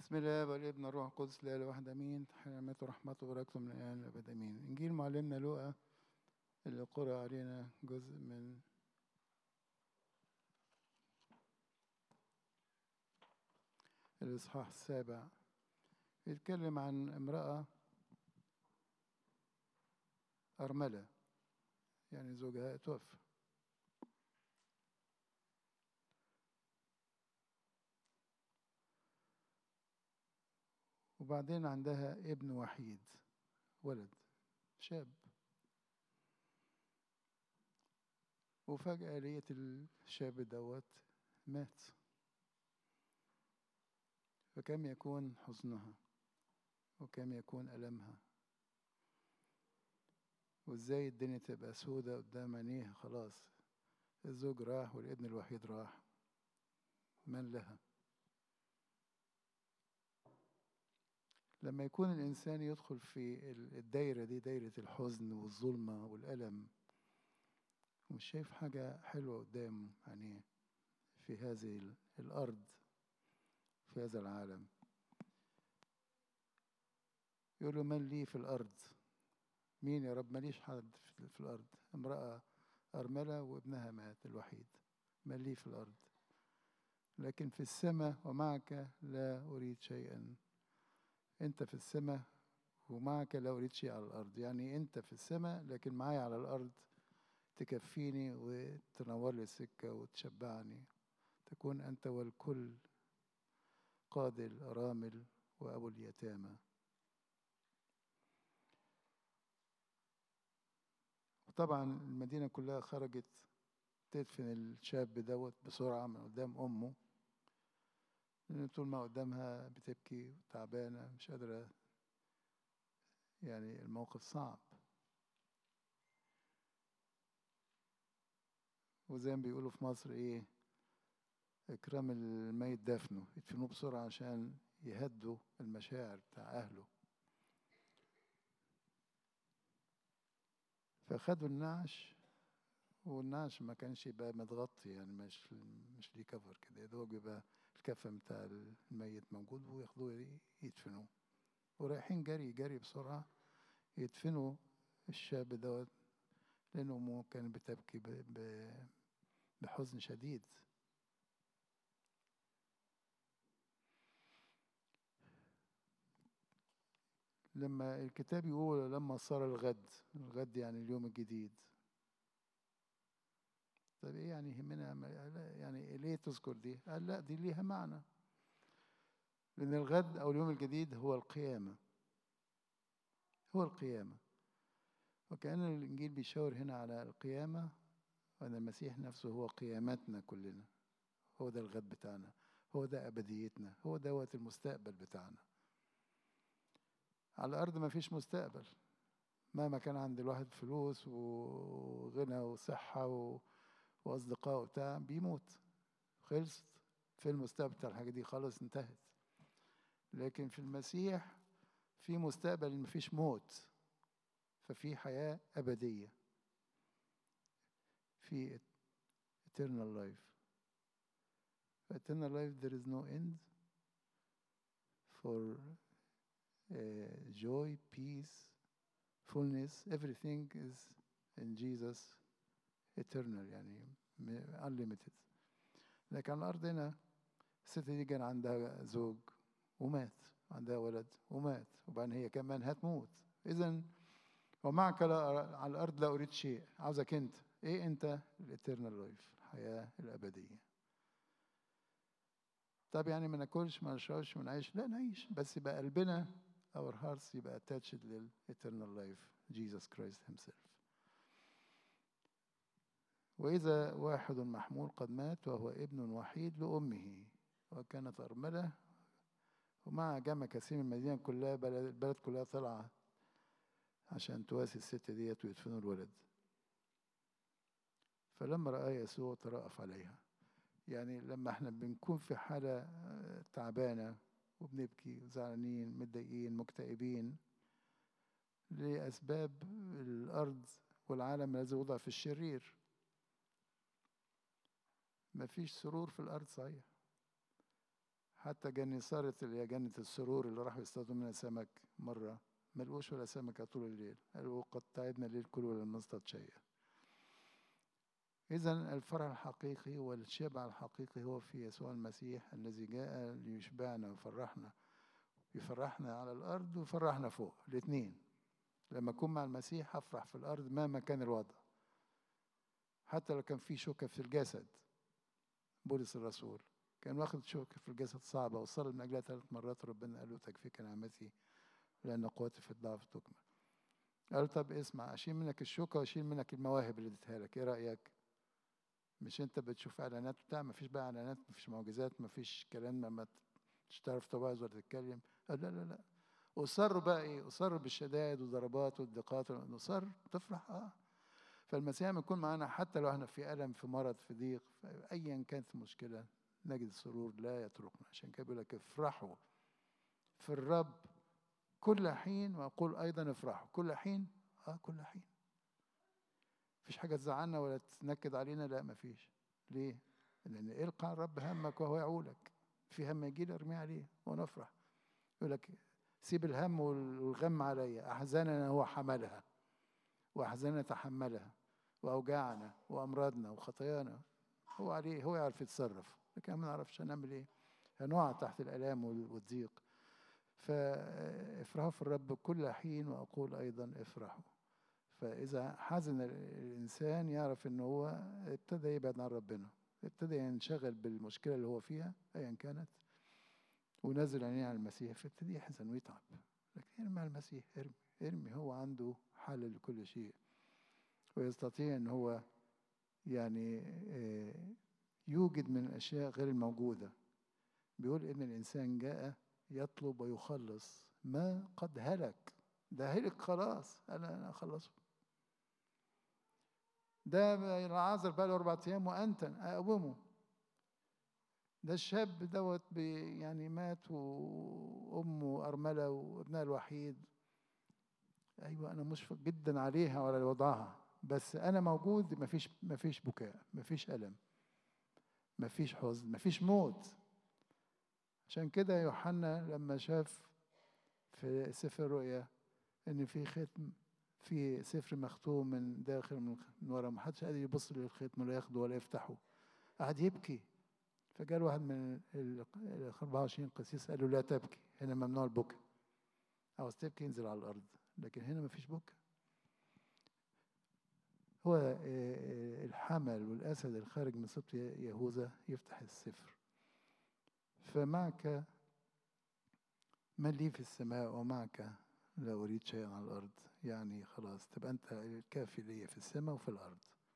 بسم الله والابن الروح القدس لا اله واحد امين حرمته ورحمته وبركاته من الان للابد امين انجيل معلمنا لوقا اللي قرأ علينا جزء من الاصحاح السابع بيتكلم عن امرأة أرملة يعني زوجها توفى وبعدين عندها ابن وحيد ولد شاب وفجأة لقيت الشاب دوت مات فكم يكون حزنها وكم يكون ألمها وازاي الدنيا تبقى سودة قدام عينيها خلاص الزوج راح والابن الوحيد راح من لها لما يكون الإنسان يدخل في الدايرة دي دايرة الحزن والظلمة والألم ومش شايف حاجة حلوة قدامه يعني في هذه الأرض في هذا العالم يقول له من لي في الأرض مين يا رب ماليش حد في الأرض امرأة أرملة وابنها مات الوحيد من لي في الأرض لكن في السماء ومعك لا أريد شيئا أنت في السماء ومعك لا أريد شيء على الأرض يعني أنت في السماء لكن معايا على الأرض تكفيني وتنور لي السكة وتشبعني تكون أنت والكل قاضي الأرامل وأبو اليتامى وطبعا المدينة كلها خرجت تدفن الشاب دوت بسرعة من قدام أمه لأن طول ما قدامها بتبكي وتعبانة مش قادرة يعني الموقف صعب وزي ما بيقولوا في مصر ايه اكرام الميت دفنه يدفنوه بسرعة عشان يهدوا المشاعر بتاع اهله فخدوا النعش والنعش ما كانش يبقى متغطي يعني مش مش ليه كفر كده ده بيبقى الكفن بتاع الميت موجود وياخدوه يدفنوه ورايحين جري جري بسرعة يدفنوا الشاب دوت لأن أمه كانت بتبكي بحزن شديد لما الكتاب يقول لما صار الغد الغد يعني اليوم الجديد طب ايه يعني يهمنا يعني ليه تذكر دي؟ قال لا دي ليها معنى لأن الغد أو اليوم الجديد هو القيامة هو القيامة وكأن الإنجيل بيشاور هنا على القيامة وأن المسيح نفسه هو قيامتنا كلنا هو ده الغد بتاعنا هو ده أبديتنا هو دوت المستقبل بتاعنا على الأرض ما فيش مستقبل مهما كان عند الواحد فلوس وغنى وصحة و... وأصدقاء وبتاع بيموت خلصت في المستقبل بتاع الحاجة دي خلاص انتهت لكن في المسيح في مستقبل ما فيش موت ففي حياة أبدية في eternal life eternal life there is no end for uh, joy, peace, fullness, everything is in Jesus eternal يعني unlimited لكن على الأرض هنا الست دي كان عندها زوج ومات عندها ولد ومات وبعدين هي كمان هتموت إذا ومعك على الأرض لا أريد شيء عاوزك أنت إيه أنت الإترنال لايف الحياة الأبدية طب يعني ما ناكلش ما نشربش ما نعيش لا نعيش بس يبقى قلبنا our hearts يبقى attached للإترنال لايف Jesus Christ himself وإذا واحد محمول قد مات وهو ابن وحيد لأمه وكانت أرملة ومع جمع كثير من المدينة كلها البلد كلها طلعة عشان تواسي الست ديت ويدفنوا الولد فلما رأى يسوع ترأف عليها يعني لما احنا بنكون في حالة تعبانة وبنبكي زعلانين متضايقين مكتئبين لأسباب الأرض والعالم الذي وضع في الشرير مفيش سرور في الأرض صحيح حتى جنيسارة اللي هي جنة السرور اللي راحوا يصطادوا منها سمك مرة ما لقوش ولا سمكة طول الليل قالوا قد تعبنا الليل كله ولم نصطاد شيئا إذا الفرح الحقيقي والشبع الحقيقي هو في يسوع المسيح الذي جاء ليشبعنا ويفرحنا يفرحنا على الأرض ويفرحنا فوق الاثنين لما أكون مع المسيح أفرح في الأرض مهما كان الوضع حتى لو كان في شوكة في الجسد بولس الرسول كان واخد شوكة في الجسد صعبة وصلى من أجلها ثلاث مرات ربنا قال له تكفيك نعمتي لأن قوتي في الضعف تكمل قال طب اسمع أشيل منك الشوكة وأشيل منك المواهب اللي اديتها لك إيه رأيك؟ مش أنت بتشوف إعلانات بتاع مفيش بقى إعلانات مفيش معجزات مفيش كلام ما مش تعرف توعظ ولا تتكلم قال لا لا لا أصر بقى إيه؟ أصر بالشدائد والضربات والضيقات أصر تفرح أه فالمسيح لما يكون معانا حتى لو احنا في ألم في مرض في ضيق أيا كانت المشكلة نجد السرور لا يتركنا عشان كده بيقول لك افرحوا في الرب كل حين وأقول أيضا افرحوا كل حين اه كل حين مفيش حاجة تزعلنا ولا تنكد علينا لا مفيش ليه؟ لأن القى الرب همك وهو يعولك في هم يجي لي ارميه عليه ونفرح يقول لك سيب الهم والغم علي أحزاننا هو حملها وأحزاننا تحملها وأوجاعنا وأمراضنا وخطايانا هو عليه هو يعرف يتصرف لكن ما نعرفش هنعمل إيه هنقع تحت الآلام والضيق فافرحوا في الرب كل حين وأقول أيضا افرحوا فإذا حزن الإنسان يعرف إن هو ابتدى يبعد عن ربنا ابتدى ينشغل بالمشكلة اللي هو فيها أيا كانت ونزل عينيه على المسيح فابتدي يحزن ويتعب لكن ارمي على المسيح ارمي ارمي هو عنده حل لكل شيء ويستطيع ان هو يعني يوجد من الاشياء غير الموجوده بيقول ان الانسان جاء يطلب ويخلص ما قد هلك ده هلك خلاص انا انا اخلصه ده العازر بقى له اربع ايام وانت اقومه ده الشاب دوت يعني مات وامه ارمله وابنها الوحيد ايوه انا مشفق جدا عليها وعلى وضعها بس انا موجود مفيش مفيش بكاء مفيش الم مفيش حزن مفيش موت عشان كده يوحنا لما شاف في سفر الرؤيا ان في ختم في سفر مختوم من داخل من ورا ما حدش قادر يبص للختم ولا ياخده ولا يفتحه قعد يبكي فجاء واحد من ال 24 قسيس قال له لا تبكي هنا ممنوع البكاء عاوز تبكي انزل على الارض لكن هنا مفيش بكاء هو الحمل والأسد الخارج من سبط يهوذا يفتح السفر فمعك من لي في السماء ومعك لا أريد شيئا على الأرض يعني خلاص تبقى أنت الكافي ليا في السماء وفي الأرض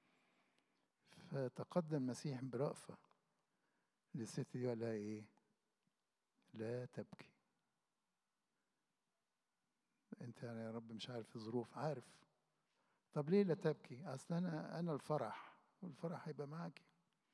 فتقدم المسيح برأفة للست دي وقال لها إيه لا تبكي انت يعني يا رب مش عارف الظروف عارف طب ليه لا تبكي اصل انا انا الفرح والفرح هيبقى معاكي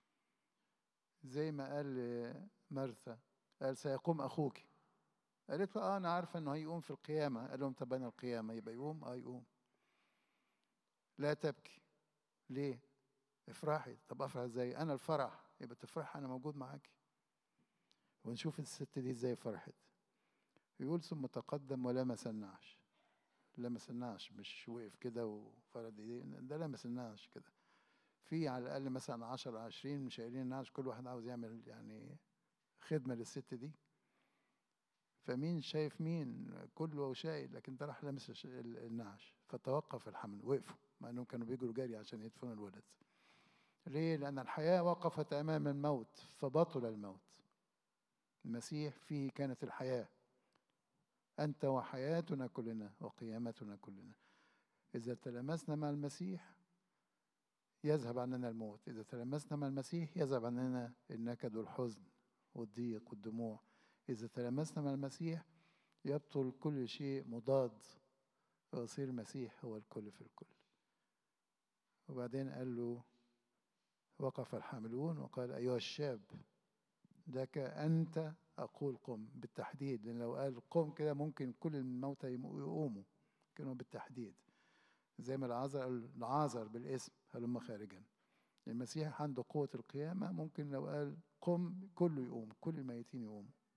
زي ما قال مرثا قال سيقوم اخوك قالت له اه انا عارفه انه هيقوم في القيامه قال لهم طب انا القيامه يبقى يقوم اه يقوم لا تبكي ليه افرحي طب افرح ازاي انا الفرح يبقى تفرح انا موجود معاكي ونشوف الست دي ازاي فرحت يقول ثم تقدم ولمس النعش لمس النعش مش وقف كده وفرد ايديه ده لمس النعش كده في على الاقل مثلا 10 20 مش شايلين النعش كل واحد عاوز يعمل يعني خدمه للست دي فمين شايف مين كله شايل لكن ده راح لمس النعش فتوقف الحمل وقفوا مع انهم كانوا بيجروا جري عشان يدفنوا الولد ليه لان الحياه وقفت امام الموت فبطل الموت المسيح فيه كانت الحياه أنت وحياتنا كلنا وقيامتنا كلنا إذا تلمسنا مع المسيح يذهب عننا الموت إذا تلمسنا مع المسيح يذهب عننا النكد والحزن والضيق والدموع إذا تلمسنا مع المسيح يبطل كل شيء مضاد ويصير المسيح هو الكل في الكل وبعدين قال له وقف الحاملون وقال أيها الشاب لك أنت أقول قم بالتحديد لأن لو قال قم كده ممكن كل الموتى يقوموا كانوا بالتحديد زي ما العازر العازر بالاسم هلم خارجا المسيح عنده قوة القيامة ممكن لو قال قم كله يقوم كل الميتين يقوموا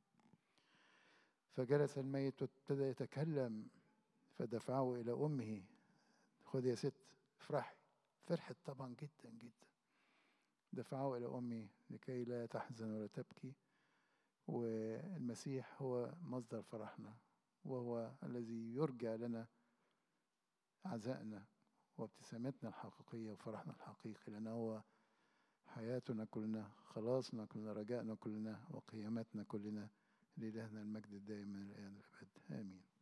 فجلس الميت وابتدى يتكلم فدفعه إلى أمه خذ يا ست افرحي فرحت طبعا جدا جدا دفعه إلى أمي لكي لا تحزن ولا تبكي والمسيح هو مصدر فرحنا وهو الذي يرجع لنا عزائنا وابتسامتنا الحقيقية وفرحنا الحقيقي لأنه هو حياتنا كلنا خلاصنا كلنا رجائنا كلنا وقيامتنا كلنا لإلهنا المجد الدائم من الآن والأبد آمين